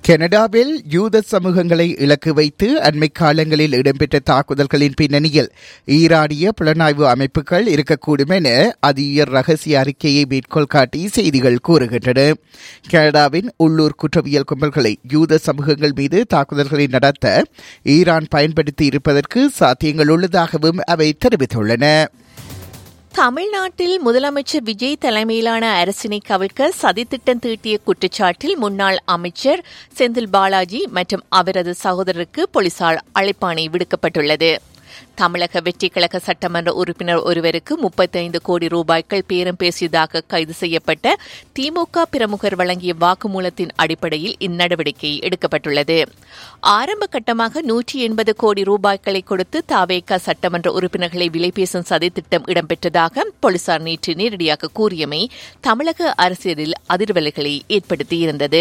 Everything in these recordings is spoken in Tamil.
கனடாவில் யூத சமூகங்களை இலக்கு வைத்து அண்மை காலங்களில் இடம்பெற்ற தாக்குதல்களின் பின்னணியில் ஈரானிய புலனாய்வு அமைப்புகள் இருக்கக்கூடும் என அதிக ரகசிய அறிக்கையை மேற்கோள் காட்டி செய்திகள் கூறுகின்றன கனடாவின் உள்ளூர் குற்றவியல் கும்பல்களை யூத சமூகங்கள் மீது தாக்குதல்களை நடத்த ஈரான் பயன்படுத்தி இருப்பதற்கு சாத்தியங்கள் உள்ளதாகவும் அவை தெரிவித்துள்ளன தமிழ்நாட்டில் முதலமைச்சர் விஜய் தலைமையிலான அரசினை கவிழ்க்க சதித்திட்டம் தீட்டிய குற்றச்சாட்டில் முன்னாள் அமைச்சர் செந்தில் பாலாஜி மற்றும் அவரது சகோதரருக்கு போலீசார் அழைப்பாணை விடுக்கப்பட்டுள்ளது தமிழக வெற்றி கழக சட்டமன்ற உறுப்பினர் ஒருவருக்கு முப்பத்தைந்து கோடி ரூபாய்கள் பேரம் பேசியதாக கைது செய்யப்பட்ட திமுக பிரமுகர் வழங்கிய வாக்குமூலத்தின் அடிப்படையில் இந்நடவடிக்கை எடுக்கப்பட்டுள்ளது ஆரம்ப கட்டமாக நூற்றி எண்பது கோடி ரூபாய்களை கொடுத்து தாவேக சட்டமன்ற உறுப்பினர்களை விலை பேசும் சதித்திட்டம் இடம்பெற்றதாக போலீசார் நேற்று நேரடியாக கூறியமை தமிழக அரசியலில் அதிர்வலைகளை ஏற்படுத்தியிருந்தது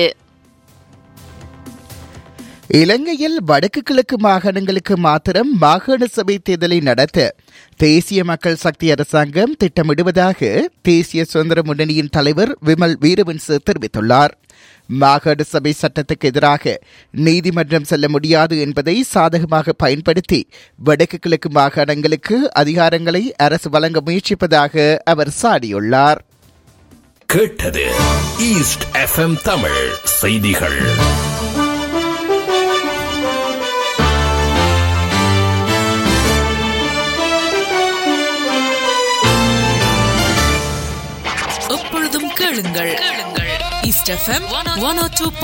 இலங்கையில் வடக்கு கிழக்கு மாகாணங்களுக்கு மாத்திரம் மாகாண சபை தேர்தலை நடத்த தேசிய மக்கள் சக்தி அரசாங்கம் திட்டமிடுவதாக தேசிய சுதந்திர முன்னணியின் தலைவர் விமல் வீரவன்ச தெரிவித்துள்ளார் மாகாண சபை சட்டத்துக்கு எதிராக நீதிமன்றம் செல்ல முடியாது என்பதை சாதகமாக பயன்படுத்தி வடக்கு கிழக்கு மாகாணங்களுக்கு அதிகாரங்களை அரசு வழங்க முயற்சிப்பதாக அவர் சாடியுள்ளார் கேட்டது ஈஸ்ட் எஃப்எம் தமிழ் செய்திகள் எப்பொழுதும் கேளுங்கள் கேளுங்கள் east FM one O two